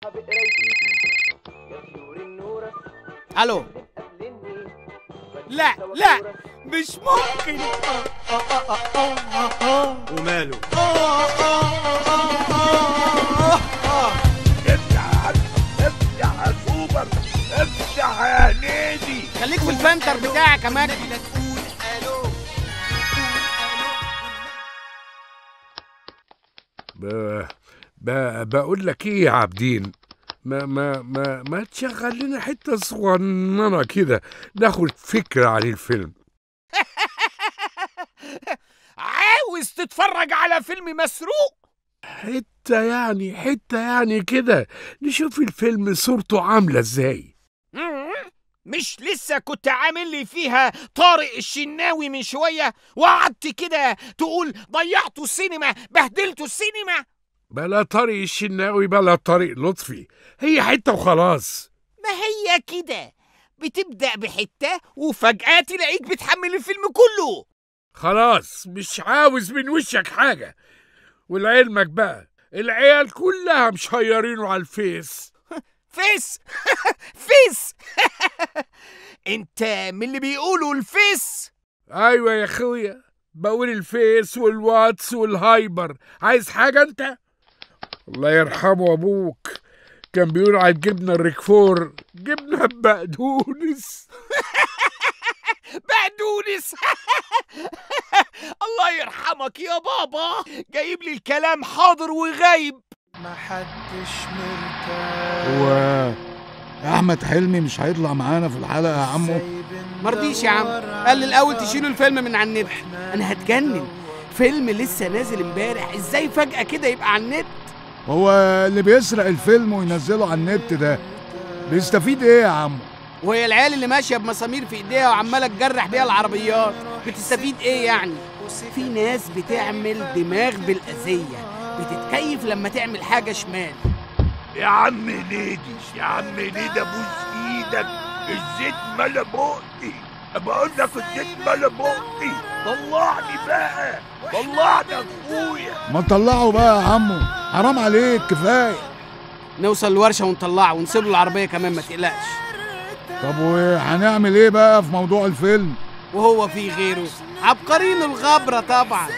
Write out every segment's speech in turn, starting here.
الو لا لا مش ممكن وماله افتح افتح يا سوبر افتح يا هنيدي خليك في الفنتر بتاعك يا مجدي ب... ب... بقول لك ايه يا عابدين ما ما ما ما تشغل لنا حته صغننه كده ناخد فكره عن الفيلم عاوز تتفرج على فيلم مسروق حته يعني حته يعني كده نشوف الفيلم صورته عامله ازاي مم. مش لسه كنت عامل لي فيها طارق الشناوي من شوية وقعدت كده تقول ضيعتوا السينما بهدلتوا السينما بلا طارق الشناوي بلا طارق لطفي هي حته وخلاص ما هي كده بتبدأ بحتة وفجأة تلاقيك بتحمل الفيلم كله خلاص مش عاوز من وشك حاجه ولعلمك بقى العيال كلها مشيرينه على الفيس فيس فيس انت من اللي بيقولوا الفيس ايوه يا اخويا بقول الفيس والواتس والهايبر عايز حاجه انت الله يرحمه ابوك كان بيقول على الجبنه الريكفور جبنه بقدونس بقدونس الله يرحمك يا بابا جايب لي الكلام حاضر وغايب محدش مرتاح هو احمد حلمي مش هيطلع معانا في الحلقه يا عمو مرضيش يا عم قال لي الاول تشيلوا الفيلم من على النت انا هتجنن فيلم لسه نازل امبارح ازاي فجأة كده يبقى على النت هو اللي بيسرق الفيلم وينزله على النت ده بيستفيد ايه يا عمو وهي العيال اللي ماشيه بمسامير في ايديها وعماله تجرح بيها العربيات بتستفيد ايه يعني في ناس بتعمل دماغ بالاذيه بتتكيف لما تعمل حاجه شمال يا عم نيدي يا عم نيدي ابوس ايدك الزيت ملا بقي بقول لك الزيت ملا بقي طلعني بقى طلعني يا اخويا ما تطلعه بقى يا عمو حرام عليك كفايه نوصل الورشه ونطلعه ونسيب له العربيه كمان ما تقلقش طب وهنعمل ايه بقى في موضوع الفيلم وهو في غيره عبقرين الغبره طبعا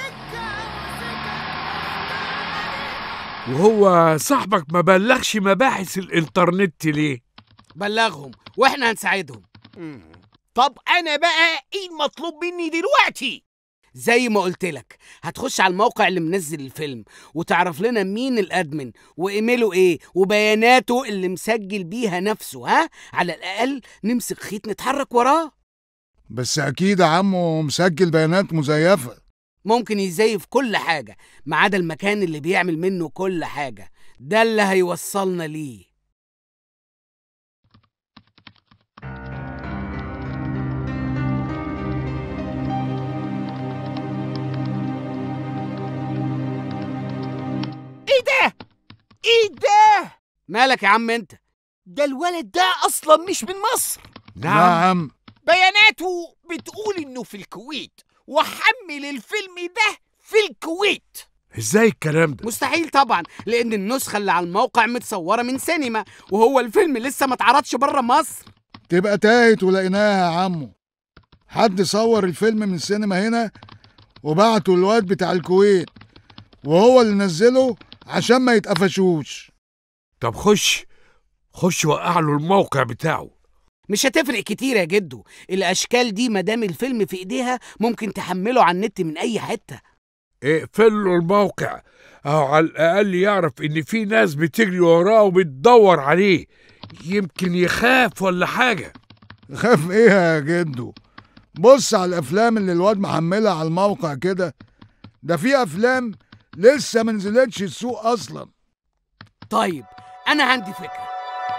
وهو صاحبك ما بلغش مباحث الانترنت ليه بلغهم واحنا هنساعدهم طب انا بقى ايه المطلوب مني دلوقتي زي ما قلت لك هتخش على الموقع اللي منزل الفيلم وتعرف لنا مين الادمن وايميله ايه وبياناته اللي مسجل بيها نفسه ها على الاقل نمسك خيط نتحرك وراه بس اكيد يا عمو مسجل بيانات مزيفه ممكن يزيف كل حاجه ما عدا المكان اللي بيعمل منه كل حاجه ده اللي هيوصلنا ليه ايه ده ايه ده مالك يا عم انت ده الولد ده اصلا مش من مصر نعم بياناته بتقول انه في الكويت وحمل الفيلم ده في الكويت ازاي الكلام ده مستحيل طبعا لان النسخه اللي على الموقع متصوره من سينما وهو الفيلم لسه ما اتعرضش بره مصر تبقى تاهت ولقيناها يا عمو حد صور الفيلم من السينما هنا وبعته الواد بتاع الكويت وهو اللي نزله عشان ما يتقفشوش طب خش خش وقع له الموقع بتاعه مش هتفرق كتير يا جدو الاشكال دي مادام الفيلم في ايديها ممكن تحمله على النت من اي حته اقفل له الموقع او على الاقل يعرف ان في ناس بتجري وراه وبتدور عليه يمكن يخاف ولا حاجه خاف ايه يا جدو بص على الافلام اللي الواد محملها على الموقع كده ده في افلام لسه منزلتش السوق اصلا طيب انا عندي فكره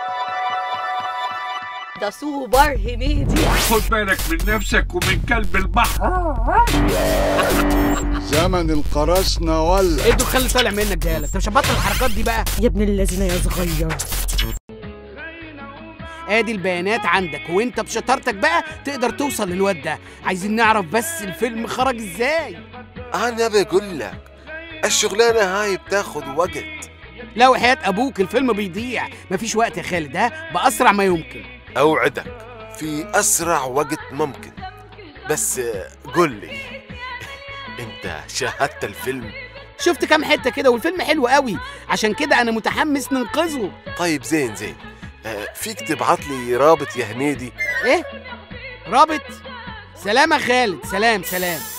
ده سوبر هنيدي خد بالك من نفسك ومن كلب البحر زمن القراصنة ولا ايه الدخان اللي طالع منك ده يالا؟ انت مش هتبطل الحركات دي بقى يا ابن الذين يا صغير ادي البيانات عندك وانت بشطارتك بقى تقدر توصل للواد ده عايزين نعرف بس الفيلم خرج ازاي أنا بقول لك الشغلانة هاي بتاخد وقت لا وحياة ابوك الفيلم بيضيع مفيش وقت يا خالد ها باسرع ما يمكن اوعدك في اسرع وقت ممكن بس آه، قول لي انت شاهدت الفيلم شفت كام حته كده والفيلم حلو قوي عشان كده انا متحمس ننقذه طيب زين زين آه، فيك تبعت لي رابط يا هنيدي ايه رابط سلام يا خالد سلام سلام